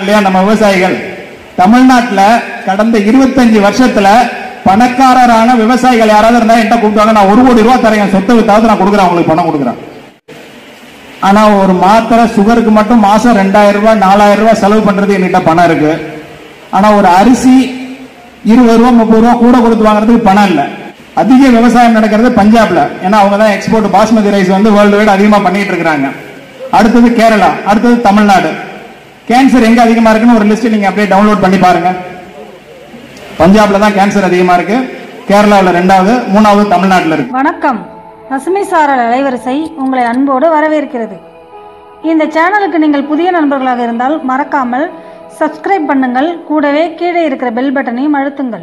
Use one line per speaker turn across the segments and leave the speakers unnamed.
இல்லையா நம்ம விவசாயிகள் தமிழ்நாட்டுல கடந்த இருபத்தஞ்சு வருஷத்துல பணக்காரரான விவசாயிகள் யாராவது இருந்தா என்கிட்ட கூப்பிட்டாங்க நான் ஒரு கோடி ரூபாய் தரேன் என் சொத்தை வித்தாவது நான் கொடுக்குறேன் அவங்களுக்கு பணம் கொடுக்குறேன் ஆனா ஒரு மாத்திரை சுகருக்கு மட்டும் மாசம் ரெண்டாயிரம் ரூபாய் நாலாயிரம் ரூபாய் செலவு பண்றது என்கிட்ட பணம் இருக்கு ஆனா ஒரு அரிசி இருபது ரூபா முப்பது ரூபா கூட கொடுத்து வாங்குறதுக்கு பணம் இல்ல அதிக விவசாயம் நடக்கிறது பஞ்சாப்ல ஏன்னா அவங்க தான் எக்ஸ்போர்ட் பாஸ்மதி ரைஸ் வந்து வேர்ல்டு வைடு அதிகமா பண்ணிட்டு இருக்காங்க அடுத்தது கேரளா அடுத்தது தமிழ்நாடு கேன்சர் எங்க அதிகமா இருக்குன்னு ஒரு லிஸ்ட் நீங்க அப்படியே டவுன்லோட் பண்ணி பாருங்க பஞ்சாப்ல தான் கேன்சர் அதிகமா இருக்கு கேரளாவில் ரெண்டாவது மூணாவது தமிழ்நாட்டில் இருக்கு
வணக்கம் பசுமை சாரல் அலைவரிசை உங்களை அன்போடு வரவேற்கிறது இந்த சேனலுக்கு நீங்கள் புதிய நண்பர்களாக இருந்தால் மறக்காமல் சப்ஸ்கிரைப் பண்ணுங்கள் கூடவே கீழே இருக்கிற பெல் பட்டனையும் அழுத்துங்கள்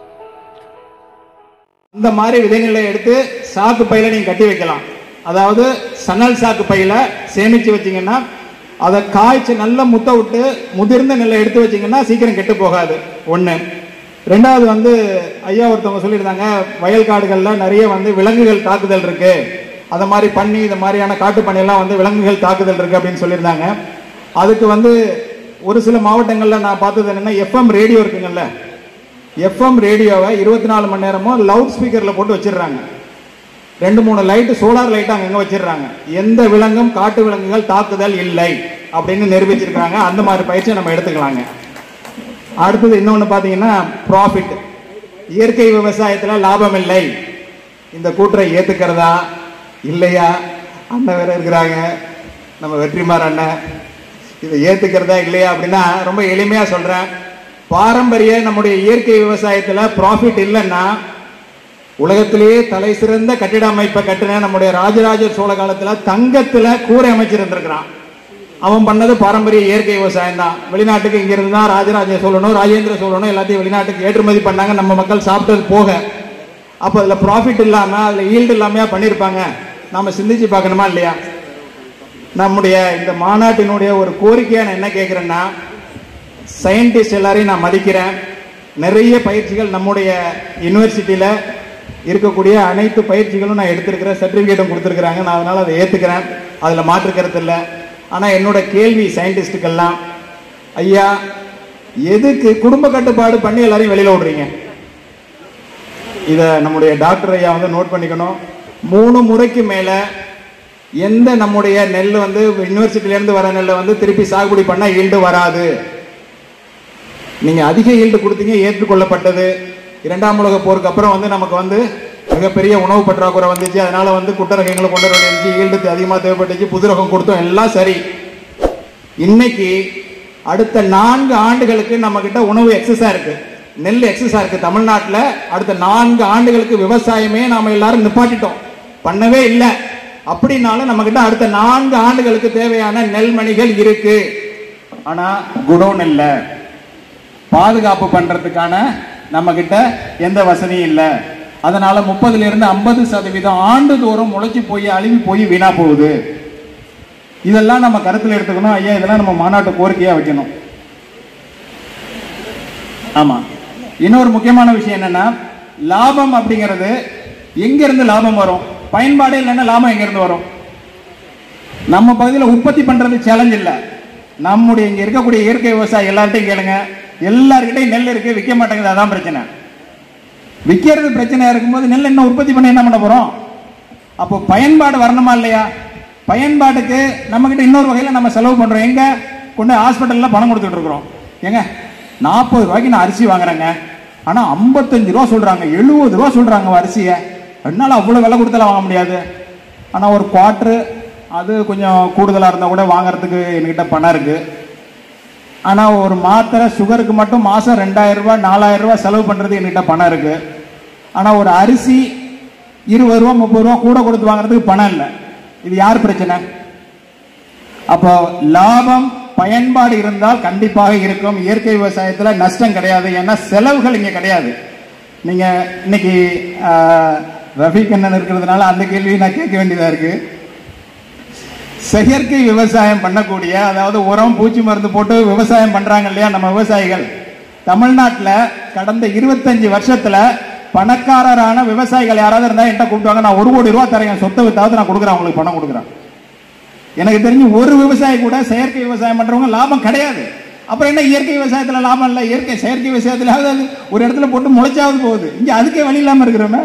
இந்த மாதிரி விதைகளை எடுத்து சாக்கு பையில நீங்க கட்டி வைக்கலாம் அதாவது சணல் சாக்கு பையில சேமிச்சு வச்சீங்கன்னா அதை காய்ச்சி நல்லா முத்த விட்டு முதிர்ந்த நெல்லை எடுத்து வச்சீங்கன்னா சீக்கிரம் கெட்டு போகாது ஒண்ணு ரெண்டாவது வந்து ஐயா ஒருத்தவங்க சொல்லியிருந்தாங்க வயல் காடுகள்ல நிறைய வந்து விலங்குகள் தாக்குதல் இருக்கு அதை மாதிரி பண்ணி இந்த மாதிரியான காட்டு பண்ணையெல்லாம் வந்து விலங்குகள் தாக்குதல் இருக்கு அப்படின்னு சொல்லியிருந்தாங்க அதுக்கு வந்து ஒரு சில மாவட்டங்கள்ல நான் பார்த்தது என்னன்னா எஃப்எம் ரேடியோ இருக்குங்கல்ல எஃப்எம் ரேடியோவை இருபத்தி நாலு மணி நேரமும் லவுட் ஸ்பீக்கரில் போட்டு வச்சிடுறாங்க ரெண்டு மூணு லைட்டு சோலார் லைட் அங்கங்க வச்சிடுறாங்க எந்த விலங்கும் காட்டு விலங்குகள் தாக்குதல் இல்லை அப்படின்னு நிரூபிச்சிருக்காங்க அந்த மாதிரி பயிற்சியை நம்ம எடுத்துக்கலாங்க அடுத்தது இன்னொன்று பார்த்தீங்கன்னா ப்ராஃபிட் இயற்கை விவசாயத்தில் லாபம் இல்லை இந்த கூற்றை ஏற்றுக்கிறதா இல்லையா அண்ணன் வேற இருக்கிறாங்க நம்ம வெற்றிமார் அண்ணன் இதை ஏற்றுக்கிறதா இல்லையா அப்படின்னா ரொம்ப எளிமையாக சொல்கிறேன் பாரம்பரிய நம்முடைய இயற்கை விவசாயத்தில் ப்ராஃபிட் இல்லைன்னா உலகத்திலேயே தலை சிறந்த கட்டிட அமைப்பை கட்டின நம்முடைய ராஜராஜ சோழ காலத்துல தங்கத்துல கூரை அமைச்சிருந்திருக்கிறான் அவன் பண்ணது பாரம்பரிய இயற்கை விவசாயம் தான் வெளிநாட்டுக்கு இங்க இருந்து தான் ராஜராஜ சோழனும் ராஜேந்திர சோழனும் எல்லாத்தையும் வெளிநாட்டுக்கு ஏற்றுமதி பண்ணாங்க நம்ம மக்கள் சாப்பிட்டது போக அப்போ அதுல ப்ராஃபிட் இல்லாம அதுல ஈல்டு இல்லாமையா பண்ணியிருப்பாங்க நாம சிந்திச்சு பார்க்கணுமா இல்லையா நம்முடைய இந்த மாநாட்டினுடைய ஒரு கோரிக்கையை நான் என்ன கேட்கிறேன்னா சயின்டிஸ்ட் எல்லாரையும் நான் மதிக்கிறேன் நிறைய பயிற்சிகள் நம்முடைய யூனிவர்சிட்டியில் இருக்கக்கூடிய அனைத்து பயிற்சிகளும் நான் எடுத்திருக்கிறேன் சர்டிஃபிகேட்டும் கொடுத்துருக்குறாங்க நான் அதனால் அதை ஏற்றுக்கிறேன் அதில் மாற்று கருத்து இல்லை ஆனால் என்னோட கேள்வி சயின்டிஸ்ட்டுக்கெல்லாம் ஐயா எதுக்கு குடும்ப கட்டுப்பாடு பண்ணி எல்லாரையும் வெளியில் விடுறீங்க இதை நம்முடைய டாக்டர் ஐயா வந்து நோட் பண்ணிக்கணும் மூணு முறைக்கு மேலே எந்த நம்முடைய நெல் வந்து யூனிவர்சிட்டிலேருந்து வர நெல்லை வந்து திருப்பி சாகுபடி பண்ணால் ஈல்டு வராது நீங்க அதிக ஈல்டு கொடுத்தீங்க ஏற்றுக்கொள்ளப்பட்டது இரண்டாம் உலக போருக்கு அப்புறம் வந்து நமக்கு வந்து மிகப்பெரிய உணவு பற்றாக்குறை வந்துச்சு அதனால வந்து குட்டரகங்களை கொண்டு வர வேண்டியிருந்துச்சு ஈல்டு அதிகமாக தேவைப்பட்டுச்சு புது ரகம் கொடுத்தோம் எல்லாம் சரி இன்னைக்கு அடுத்த நான்கு ஆண்டுகளுக்கு நம்ம கிட்ட உணவு எக்ஸஸா இருக்கு நெல் எக்ஸஸா இருக்கு தமிழ்நாட்டில் அடுத்த நான்கு ஆண்டுகளுக்கு விவசாயமே நாம எல்லாரும் நிப்பாட்டிட்டோம் பண்ணவே இல்லை அப்படின்னாலும் நம்ம கிட்ட அடுத்த நான்கு ஆண்டுகளுக்கு தேவையான நெல்மணிகள் இருக்கு ஆனா குடோன் இல்லை பாதுகாப்பு பண்றதுக்கான நம்ம கிட்ட எந்த வசதியும் இல்லை அதனால முப்பதுல இருந்து ஐம்பது சதவீதம் ஆண்டுதோறும் முளைச்சு போய் அழுகி போய் வீணா போகுது இதெல்லாம் நம்ம கருத்தில் எடுத்துக்கணும் ஐயா இதெல்லாம் நம்ம மாநாட்டு கோரிக்கையா வைக்கணும் ஆமா இன்னொரு முக்கியமான விஷயம் என்னன்னா லாபம் அப்படிங்கிறது எங்க இருந்து லாபம் வரும் பயன்பாடே இல்லைன்னா லாபம் எங்க இருந்து வரும் நம்ம பகுதியில் உற்பத்தி பண்றது சேலஞ்ச் இல்லை நம்முடைய இங்க இருக்கக்கூடிய இயற்கை விவசாயி எல்லார்ட்டையும் கேளுங்க எல்லார்கிட்டையும் நெல் இருக்கு விற்க மாட்டேங்குது அதான் பிரச்சனை விற்கிறது பிரச்சனையா இருக்கும்போது நெல் என்ன உற்பத்தி பண்ணி என்ன பண்ண போறோம் அப்போ பயன்பாடு வரணுமா இல்லையா பயன்பாட்டுக்கு நம்ம கிட்ட இன்னொரு வகையில நம்ம செலவு பண்றோம் எங்க கொண்டு ஹாஸ்பிட்டல்ல பணம் கொடுத்துட்டு இருக்கிறோம் ஏங்க நாற்பது ரூபாய்க்கு நான் அரிசி வாங்குறேங்க ஆனா ஐம்பத்தஞ்சு ரூபா சொல்றாங்க எழுபது ரூபா சொல்றாங்க அரிசியை என்னால அவ்வளவு விலை கொடுத்தாலும் வாங்க முடியாது ஆனா ஒரு குவார்ட்ரு அது கொஞ்சம் கூடுதலா இருந்தா கூட வாங்குறதுக்கு என்கிட்ட பணம் இருக்கு ஆனா ஒரு மாத்திரை சுகருக்கு மட்டும் மாசம் ரெண்டாயிரம் ரூபாய் நாலாயிரம் ரூபாய் செலவு பண்றது என்கிட்ட பணம் இருக்கு ஆனா ஒரு அரிசி இருபது ரூபா முப்பது ரூபா கூட கொடுத்து வாங்குறதுக்கு பணம் இல்லை இது யார் பிரச்சனை அப்போ லாபம் பயன்பாடு இருந்தால் கண்டிப்பாக இருக்கும் இயற்கை விவசாயத்துல நஷ்டம் கிடையாது ஏன்னா செலவுகள் இங்க கிடையாது நீங்க இன்னைக்கு ஆஹ், ரஃபீக் அண்ணன் இருக்கிறதுனால அந்த கேள்வியை நான் கேட்க வேண்டியதா இருக்கு செயற்கை விவசாயம் பண்ணக்கூடிய அதாவது உரம் பூச்சி மருந்து போட்டு விவசாயம் பண்றாங்க இல்லையா நம்ம விவசாயிகள் தமிழ்நாட்டுல கடந்த இருபத்தஞ்சு வருஷத்துல பணக்காரரான விவசாயிகள் யாராவது இருந்தா என்கிட்ட கூப்பிடுவாங்க நான் ஒரு கோடி ரூபா தரேன் என் சொத்தை வித்தாவது நான் கொடுக்குறேன் அவங்களுக்கு பணம் கொடுக்குறேன் எனக்கு தெரிஞ்சு ஒரு விவசாயி கூட செயற்கை விவசாயம் பண்றவங்க லாபம் கிடையாது அப்புறம் என்ன இயற்கை விவசாயத்துல லாபம் இல்லை இயற்கை செயற்கை விவசாயத்திலாவது அது ஒரு இடத்துல போட்டு முளைச்சாவது போகுது இங்க அதுக்கே வழி இல்லாம இருக்கிறோமே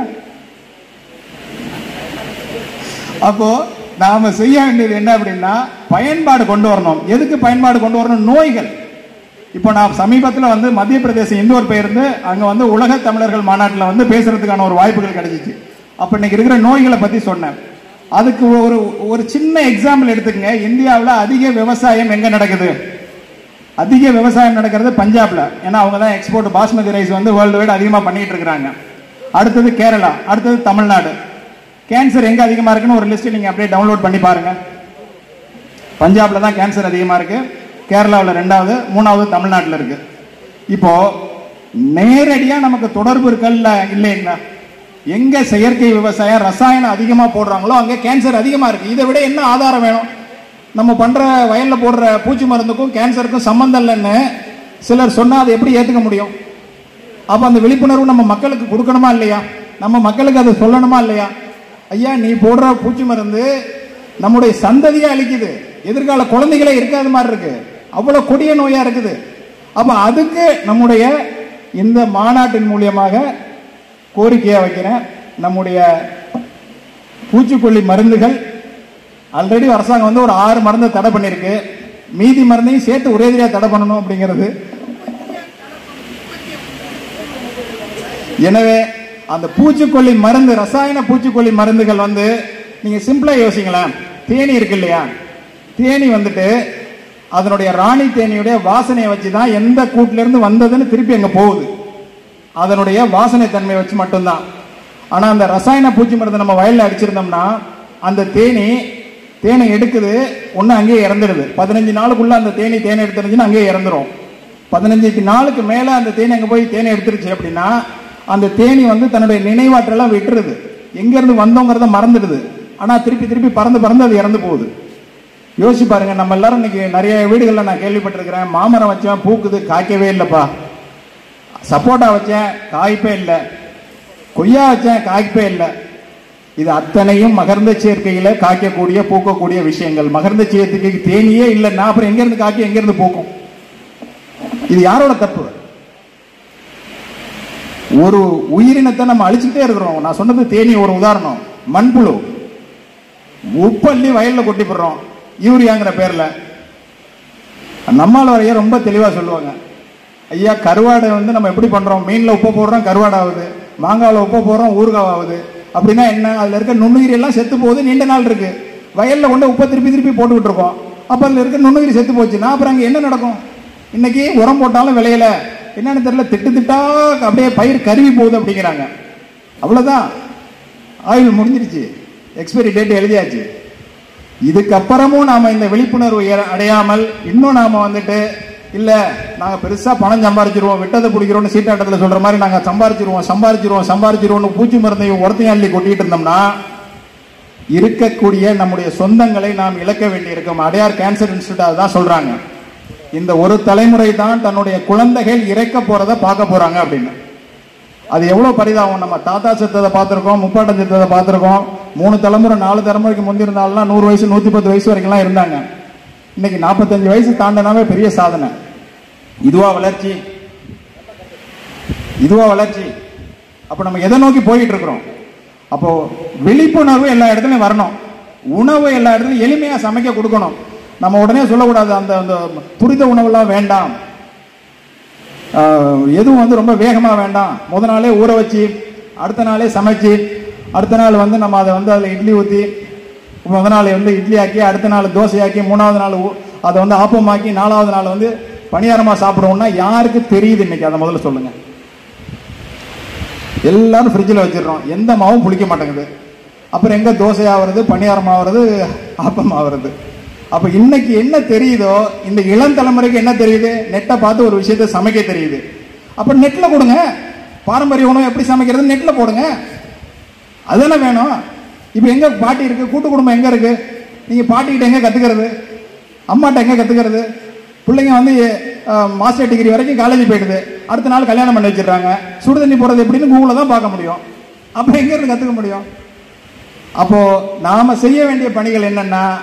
அப்போ நாம செய்ய வேண்டியது என்ன அப்படின்னா பயன்பாடு கொண்டு வரணும் எதுக்கு பயன்பாடு கொண்டு வரணும் நோய்கள் இப்போ நான் சமீபத்தில் வந்து மத்திய பிரதேசம் இந்தோர் போயிருந்து அங்கே வந்து உலக தமிழர்கள் மாநாட்டில் வந்து பேசுறதுக்கான ஒரு வாய்ப்புகள் கிடைச்சிச்சு அப்போ இன்னைக்கு இருக்கிற நோய்களை பற்றி சொன்னேன் அதுக்கு ஒரு ஒரு சின்ன எக்ஸாம்பிள் எடுத்துக்கங்க இந்தியாவில் அதிக விவசாயம் எங்கே நடக்குது அதிக விவசாயம் நடக்கிறது பஞ்சாப்ல ஏன்னா அவங்க தான் எக்ஸ்போர்ட் பாஸ்மதி ரைஸ் வந்து வேர்ல்டு வைடு அதிகமாக பண்ணிட்டு இருக்கிறாங்க அடுத்தது கேரளா அடுத்தது தமிழ்நாடு கேன்சர் எங்க அதிகமா இருக்குன்னு ஒரு லிஸ்ட் நீங்க அப்படியே டவுன்லோட் பண்ணி பாருங்க பஞ்சாப்ல தான் கேன்சர் அதிகமா இருக்கு கேரளாவில் ரெண்டாவது மூணாவது தமிழ்நாட்டில் இருக்கு இப்போ நேரடியா நமக்கு தொடர்பு இருக்கல்ல இல்லைங்களா எங்க செயற்கை விவசாயம் ரசாயனம் அதிகமா போடுறாங்களோ அங்க கேன்சர் அதிகமா இருக்கு இதை விட என்ன ஆதாரம் வேணும் நம்ம பண்ற வயல்ல போடுற பூச்சி மருந்துக்கும் கேன்சருக்கும் சம்பந்தம் இல்லைன்னு சிலர் சொன்னா அதை எப்படி ஏத்துக்க முடியும் அப்ப அந்த விழிப்புணர்வு நம்ம மக்களுக்கு கொடுக்கணுமா இல்லையா நம்ம மக்களுக்கு அதை சொல்லணுமா இல்லையா ஐயா நீ போடுற பூச்சி மருந்து நம்முடைய சந்ததியை அழிக்குது எதிர்கால குழந்தைகளே இருக்காத மாதிரி இருக்கு அவ்வளவு கொடிய நோயா இருக்குது அப்ப அதுக்கு நம்முடைய இந்த மாநாட்டின் மூலியமாக கோரிக்கையா வைக்கிறேன் நம்முடைய பூச்சிக்கொல்லி மருந்துகள் ஆல்ரெடி அரசாங்கம் வந்து ஒரு ஆறு மருந்தை தடை பண்ணியிருக்கு மீதி மருந்தையும் சேர்த்து ஒரேதிரியா தடை பண்ணணும் அப்படிங்கிறது எனவே அந்த பூச்சிக்கொல்லி மருந்து ரசாயன பூச்சிக்கொல்லி மருந்துகள் வந்து நீங்க சிம்பிளா யோசிங்களேன் தேனி இருக்கு இல்லையா தேனி வந்துட்டு அதனுடைய ராணி தேனியுடைய வாசனையை வச்சு தான் எந்த கூட்டுல இருந்து வந்ததுன்னு திருப்பி அங்க போகுது அதனுடைய வாசனை தன்மை வச்சு மட்டும்தான் ஆனா அந்த ரசாயன பூச்சி மருந்து நம்ம வயல்ல அடிச்சிருந்தோம்னா அந்த தேனி தேனை எடுக்குது ஒண்ணு அங்கேயே இறந்துடுது பதினஞ்சு நாளுக்குள்ள அந்த தேனி தேனை எடுத்துருந்துச்சுன்னா அங்கேயே இறந்துரும் பதினஞ்சு நாளுக்கு மேல அந்த தேனி அங்க போய் தேனை எடுத்துருச்சு அப்படின்னா அந்த தேனி வந்து தன்னுடைய நினைவாற்றலாம் விட்டுருது எங்க இருந்து வந்தோங்கிறத மறந்துடுது ஆனா திருப்பி திருப்பி பறந்து பறந்து அது இறந்து போகுது யோசிச்சு பாருங்க நம்ம எல்லாரும் இன்னைக்கு நிறைய வீடுகளில் நான் கேள்விப்பட்டிருக்கிறேன் மாமரம் வச்சேன் பூக்குது காய்க்கவே இல்லைப்பா சப்போட்டா வச்சேன் காய்ப்பே இல்லை கொய்யா வச்சேன் காய்ப்பே இல்லை இது அத்தனையும் மகர்ந்த சேர்க்கையில காய்க்கக்கூடிய பூக்கக்கூடிய விஷயங்கள் மகர்ந்த சேர்க்கைக்கு தேனியே இல்லைன்னா அப்புறம் எங்க இருந்து காய்க்கும் எங்க இருந்து பூக்கும் இது யாரோட தப்பு ஒரு உயிரினத்தை நம்ம அழிச்சுட்டே இருக்கிறோம் நான் சொன்னது தேனி ஒரு உதாரணம் மண்புழு உப்பள்ளி வயல்ல கொட்டி போடுறோம் யூரியாங்கிற பேர்ல நம்மால் வரைய ரொம்ப தெளிவா சொல்லுவாங்க ஐயா கருவாடை வந்து நம்ம எப்படி பண்றோம் மீன்ல உப்பு போடுறோம் கருவாடு ஆகுது மாங்காவில் உப்பு போடுறோம் ஊறுகாய் ஆகுது அப்படின்னா என்ன அதுல இருக்க நுண்ணுயிரி எல்லாம் செத்து போகுது நீண்ட நாள் இருக்கு வயல்ல கொண்டு உப்பை திருப்பி திருப்பி போட்டுக்கிட்டு இருக்கோம் அப்ப அதுல இருக்க நுண்ணுயிரி செத்து போச்சுன்னா அப்புறம் அங்க என்ன நடக்கும் இன்னைக்கு உரம் போட்டாலும் விளையல என்னன்னு தெரியல திட்டு திட்டா அப்படியே பயிர் கருவி போகுது அப்படிங்கிறாங்க அவ்வளவுதான் ஆயுள் முடிஞ்சிருச்சு எக்ஸ்பைரி டேட் எழுதியாச்சு இதுக்கப்புறமும் நாம இந்த விழிப்புணர்வு ஏற- அடையாமல் இன்னும் நாம வந்துட்டு இல்ல நாங்க பெருசா பணம் சம்பாரிச்சிருவோம் விட்டதை பிடிக்கிறோம்னு சீட்டாட்டத்துல சொல்ற மாதிரி நாங்க சம்பாரிச்சிருவோம் சம்பாரிச்சிருவோம் சம்பாரிச்சிருவோம்னு பூச்சி மருந்தையும் உரத்தையும் அள்ளி கொட்டிட்டு இருந்தோம்னா இருக்கக்கூடிய நம்முடைய சொந்தங்களை நாம் இழக்க வேண்டியிருக்கும் அடையார் கேன்சர் இன்ஸ்டியூட் அதுதான் சொல்றாங்க இந்த ஒரு தலைமுறை தான் தன்னுடைய குழந்தைகள் இறக்க போறத பார்க்க போறாங்க அப்படின்னு அது எவ்வளவு பரிதாபம் நம்ம தாத்தா செத்ததை பார்த்திருக்கோம் முப்பாட்டம் செத்ததை பார்த்திருக்கோம் மூணு தலைமுறை நாலு தலைமுறைக்கு முந்தி இருந்தாலும் நூறு வயசு நூத்தி பத்து வயசு வரைக்கும்லாம் இருந்தாங்க இன்னைக்கு நாற்பத்தஞ்சு வயசு தாண்டினாவே பெரிய சாதனை இதுவா வளர்ச்சி இதுவா வளர்ச்சி அப்ப நம்ம எதை நோக்கி போயிட்டு இருக்கிறோம் அப்போ விழிப்புணர்வு எல்லா இடத்துலயும் வரணும் உணவு எல்லா இடத்துலயும் எளிமையா சமைக்க கொடுக்கணும் நம்ம உடனே சொல்லக்கூடாது அந்த அந்த துரித உணவெல்லாம் வேண்டாம் ஆஹ், எதுவும் வந்து ரொம்ப வேகமா வேண்டாம் முத நாளே ஊற வச்சு அடுத்த நாளே சமைச்சு அடுத்த நாள் வந்து நம்ம அதை வந்து அதில் இட்லி ஊற்றி முத நாள் வந்து இட்லி ஆக்கி அடுத்த நாள் தோசை ஆக்கி மூணாவது நாள் ஊ- அதை வந்து ஆப்பமாக்கி நாலாவது நாள் வந்து பணியாரமா சாப்பிடுவோம்னா யாருக்கு தெரியுது இன்னைக்கு அதை முதல்ல சொல்லுங்க எல்லாரும் ஃப்ரிட்ஜில் வச்சிடுறோம் எந்த மாவும் புளிக்க மாட்டேங்குது அப்புறம் எங்க தோசை ஆகுறது பணியாரம் ஆகுறது ஆப்பம் ஆகுறது அப்ப இன்னைக்கு என்ன தெரியுதோ இந்த இளம் தலைமுறைக்கு என்ன தெரியுது நெட்டை பார்த்து ஒரு விஷயத்தை சமைக்க தெரியுது அப்ப நெட்ல கொடுங்க பாரம்பரிய உணவு எப்படி சமைக்கிறது நெட்ல போடுங்க அதுதானே வேணும் இப்போ எங்க பாட்டி இருக்கு கூட்டு குடும்பம் எங்க இருக்கு நீங்க பாட்டிக்கிட்ட எங்க கத்துக்கிறது அம்மாட்ட எங்க கத்துக்கிறது பிள்ளைங்க வந்து அஹ், மாஸ்டர் டிகிரி வரைக்கும் காலேஜ் போயிடுது அடுத்த நாள் கல்யாணம் பண்ணி வச்சிடுறாங்க சுடு தண்ணி போறது எப்படின்னு கூகுளில் தான் பார்க்க முடியும் அப்ப எங்க இருந்து கத்துக்க முடியும் அப்போ நாம செய்ய வேண்டிய பணிகள் என்னன்னா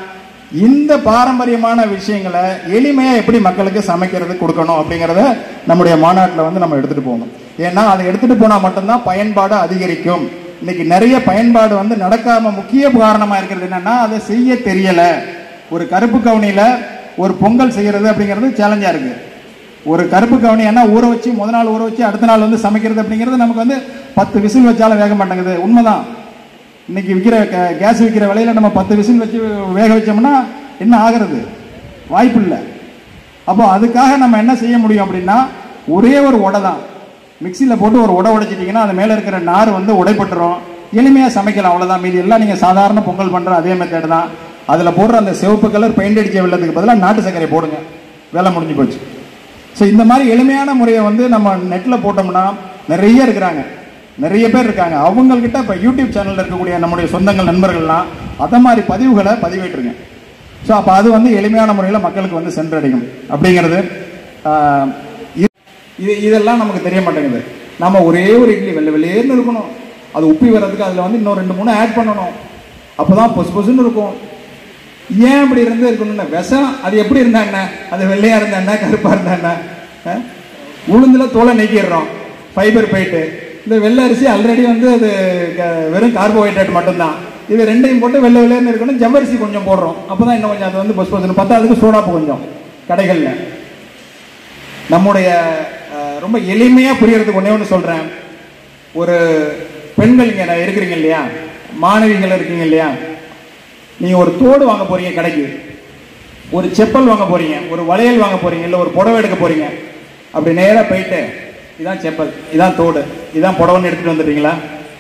இந்த பாரம்பரியமான விஷயங்களை எளிமையா எப்படி மக்களுக்கு சமைக்கிறது கொடுக்கணும் அப்படிங்கறத நம்முடைய மாநாட்டில் வந்து நம்ம எடுத்துட்டு போகணும் ஏன்னா அதை எடுத்துட்டு போனா மட்டும்தான் பயன்பாடு அதிகரிக்கும் இன்னைக்கு நிறைய பயன்பாடு வந்து நடக்காம முக்கிய காரணமா இருக்கிறது என்னன்னா அதை செய்ய தெரியல ஒரு கருப்பு கவுனியில ஒரு பொங்கல் செய்யறது அப்படிங்கிறது சேலஞ்சா இருக்கு ஒரு கருப்பு கவுனி என்ன ஊற வச்சு முத நாள் ஊற வச்சு அடுத்த நாள் வந்து சமைக்கிறது அப்படிங்கிறது நமக்கு வந்து பத்து விசில் வச்சாலும் வேக மாட்டேங்குது உண்மைதான் இன்னைக்கு விற்கிற கேஸ் விற்கிற விலையில நம்ம பத்து விசில் வச்சு வேக வச்சோம்னா என்ன ஆகிறது வாய்ப்பு இல்லை அப்போ அதுக்காக நம்ம என்ன செய்ய முடியும் அப்படின்னா ஒரே ஒரு உடை தான் மிக்சியில் போட்டு ஒரு உடை உடைச்சிட்டிங்கன்னா அது மேலே இருக்கிற நார் வந்து உடைப்பட்டுரும் எளிமையாக சமைக்கலாம் அவ்வளோதான் மீதி எல்லாம் நீங்கள் சாதாரண பொங்கல் பண்ணுற அதே மெத்தட் தான் அதில் போடுற அந்த சிவப்பு கலர் பெயிண்ட் அடிச்ச வெள்ளத்துக்கு பதிலாக நாட்டு சர்க்கரை போடுங்க வேலை முடிஞ்சு போச்சு ஸோ இந்த மாதிரி எளிமையான முறையை வந்து நம்ம நெட்டில் போட்டோம்னா நிறைய இருக்கிறாங்க நிறைய பேர் இருக்காங்க அவங்கக்கிட்ட இப்போ யூடியூப் சேனலில் இருக்கக்கூடிய நம்முடைய சொந்தங்கள் நண்பர்கள்லாம் அதை மாதிரி பதிவுகளை பதிவேற்றுங்க ஸோ அப்போ அது வந்து எளிமையான முறையில் மக்களுக்கு வந்து சென்றடையும் அப்படிங்கிறது ஆஹ், இது- இது இதெல்லாம் நமக்கு தெரிய மாட்டேங்குது நம்ம ஒரே ஒரு இட்லி வெள்ளை வெள்ளையேன்னு இருக்கணும் அது உப்பி வர்றதுக்கு அதில் வந்து இன்னும் ரெண்டு மூணு ஆட் பண்ணணும் அப்போ தான் பொசு பொசுன்னு இருக்கும் ஏன் அப்படி இருந்து இருக்கணும்னா விஷம் அது எப்படி இருந்தா என்ன அது வெள்ளையா இருந்தா என்ன கருப்பா இருந்தா என்ன அஹ்? உளுந்துல தோலை நீக்கிடுறோம் ஃபைபர் போயிட்டு இந்த வெள்ளை அரிசி ஆல்ரெடி வந்து அது க- வெறும் கார்போஹைட்ரேட் மட்டும்தான் இது ரெண்டையும் போட்டு வெள்ளை வெள்ளையர்னு இருக்கணும் ஜவ்வரிசி கொஞ்சம் போடுறோம் அப்பதான் இன்னும் கொஞ்சம் அது வந்து பொசு பொசுன்னு பார்த்தா அதுக்கு சோடாப்பு கொஞ்சம் கடைகள்ல நம்முடைய அஹ், ரொம்ப எளிமையா புரியறதுக்கு ஒண்ணே ஒன்று சொல்றேன் ஒரு பெண்கள் இங்க இருக்கிறீங்க இல்லையா மாணவிகள் இருக்கீங்க இல்லையா நீங்க ஒரு தோடு வாங்க போறீங்க கடைக்கு ஒரு செப்பல் வாங்க போறீங்க ஒரு வளையல் வாங்க போறீங்க இல்ல ஒரு புடவை எடுக்க போறீங்க அப்படி நேரா போயிட்டு இதான் செப்பல் இதான் தோடு இதான் புடவைன்னு எடுத்துட்டு வந்துடுறீங்களா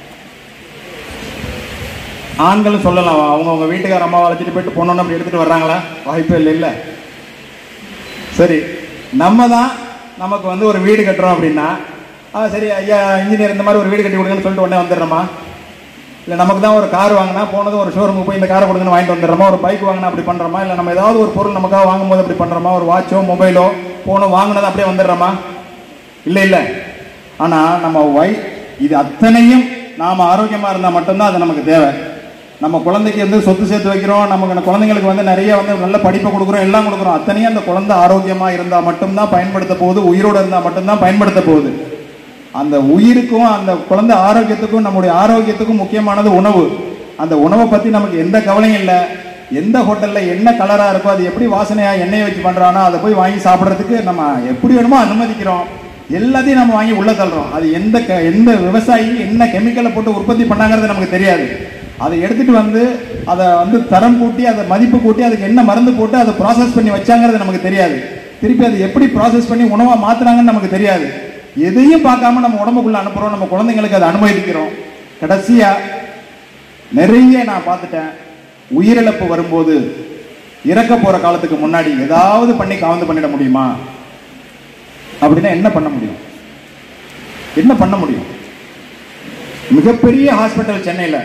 ஆண்களும் சொல்லலாம் அவங்க அவங்க வீட்டுக்கார அம்மாவை அழைச்சிட்டு போயிட்டு பொண்ணு அப்படி எடுத்துட்டு வர்றாங்களா வாய்ப்பே இல்லை இல்ல சரி நம்ம தான் நமக்கு வந்து ஒரு வீடு கட்டுறோம் அப்படின்னா ஆ சரி ஐயா இன்ஜினியர் இந்த மாதிரி ஒரு வீடு கட்டி கொடுங்கன்னு சொல்லிட்டு உடனே வந்துடுறோமா இல்லை நமக்கு தான் ஒரு கார் வாங்கினா போனதும் ஒரு ஷோரூமுக்கு போய் இந்த காரை கொடுங்கன்னு வாங்கிட்டு வந்துடுறோமா ஒரு பைக் வாங்கினா அப்படி பண்ணுறோமா இல்லை நம்ம ஏதாவது ஒரு பொருள் நமக்காக வாங்கும்போது அப்படி பண்ணுறோமா ஒரு வாட்சோ மொபைலோ போனோ வாங்கினது அப்படியே வந்துடுறோமா இல்லை இல்லை ஆனால் நம்ம வை இது அத்தனையும் நாம் ஆரோக்கியமாக இருந்தால் மட்டும்தான் அது நமக்கு தேவை நம்ம குழந்தைக்கு வந்து சொத்து சேர்த்து வைக்கிறோம் நமக்கு அந்த குழந்தைங்களுக்கு வந்து நிறைய வந்து நல்ல படிப்பை கொடுக்குறோம் எல்லாம் கொடுக்குறோம் அத்தனையும் அந்த குழந்தை ஆரோக்கியமாக இருந்தால் மட்டும்தான் பயன்படுத்த போகுது உயிரோடு இருந்தால் மட்டும்தான் பயன்படுத்த போகுது அந்த உயிருக்கும் அந்த குழந்தை ஆரோக்கியத்துக்கும் நம்முடைய ஆரோக்கியத்துக்கும் முக்கியமானது உணவு அந்த உணவை பத்தி நமக்கு எந்த கவலையும் இல்லை எந்த ஹோட்டல்ல என்ன கலரா இருக்கோ அது எப்படி வாசனையா எண்ணெயை வச்சு பண்றானோ அதை போய் வாங்கி சாப்பிட்றதுக்கு நம்ம எப்படி வேணுமோ அனுமதிக்கிறோம் எல்லாத்தையும் நம்ம வாங்கி உள்ள தள்ளுறோம் அது எந்த க- எந்த விவசாயி என்ன கெமிக்கலை போட்டு உற்பத்தி பண்ணாங்கிறது நமக்கு தெரியாது அதை எடுத்துட்டு வந்து அதை வந்து தரம் கூட்டி அதை மதிப்பு கூட்டி அதுக்கு என்ன மருந்து போட்டு அதை ப்ராசஸ் பண்ணி வச்சாங்கிறது நமக்கு தெரியாது திருப்பி அதை எப்படி ப்ராசஸ் பண்ணி உணவா மாத்துறாங்கன்னு நமக்கு தெரியாது எதையும் பார்க்காம நம்ம உடம்புக்குள்ள அனுப்புறோம் நம்ம குழந்தைங்களுக்கு அதை அனுமதிக்கிறோம் கடைசியா நிறைய நான் பார்த்துட்டேன் உயிரிழப்பு வரும்போது இறக்க போற காலத்துக்கு முன்னாடி ஏதாவது பண்ணி காவந்து பண்ணிட முடியுமா அப்படின்னா என்ன பண்ண முடியும் என்ன பண்ண முடியும் மிகப்பெரிய ஹாஸ்பிட்டல் சென்னையில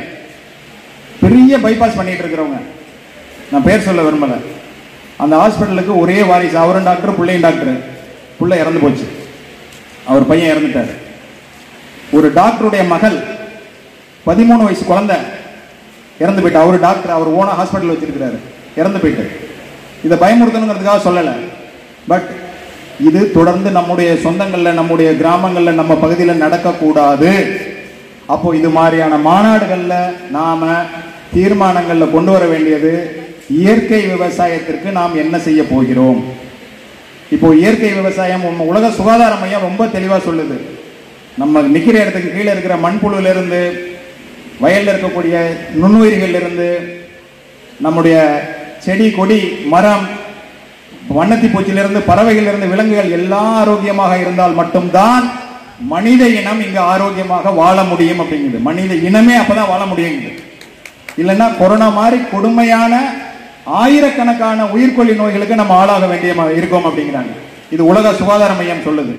பெரிய பைபாஸ் பண்ணிட்டு இருக்கிறவங்க நான் பேர் சொல்ல விரும்பல அந்த ஹாஸ்பிட்டலுக்கு ஒரே வாரிசு அவரும் டாக்டர் பிள்ளையும் டாக்டர் புள்ள இறந்து போச்சு அவர் பையன் இறந்துட்டாரு ஒரு டாக்டருடைய மகள் பதிமூணு வயசு குழந்தை இறந்து போயிட்டு அவர் டாக்டர் அவர் ஓன ஹாஸ்பிட்டல் வச்சிருக்கிறாரு இறந்து போயிட்டு இதை பயமுறுத்தணுங்கிறதுக்காக சொல்லலை பட் இது தொடர்ந்து நம்முடைய சொந்தங்கள்ல நம்முடைய கிராமங்கள்ல நம்ம பகுதியில நடக்கக்கூடாது அப்போ இது மாதிரியான மாநாடுகள்ல நாம தீர்மானங்கள்ல கொண்டு வர வேண்டியது இயற்கை விவசாயத்திற்கு நாம் என்ன செய்ய போகிறோம் இப்போ இயற்கை விவசாயம் உம் உலக சுகாதார மையம் ரொம்ப தெளிவா சொல்லுது நம்ம நிக்கிற இடத்துக்கு கீழே இருக்கிற மண்புழுல இருந்து வயல்ல இருக்கக்கூடிய நுண்ணுயிரிகள் இருந்து நம்முடைய செடி கொடி மரம் வண்ணத்தி பூச்சிலிருந்து பறவைகளிலிருந்து விலங்குகள் எல்லாம் ஆரோக்கியமாக இருந்தால் மட்டும்தான் மனித இனம் இங்க ஆரோக்கியமாக வாழ முடியும் அப்படிங்குது மனித இனமே அப்பதான் வாழ முடியுங்குது இல்லைன்னா கொரோனா மாதிரி கொடுமையான ஆயிரக்கணக்கான உயிர்கொல்லி நோய்களுக்கு நம்ம ஆளாக வேண்டிய ம- இருக்கோம் அப்படிங்கிறாங்க இது உலக சுகாதார மையம் சொல்லுது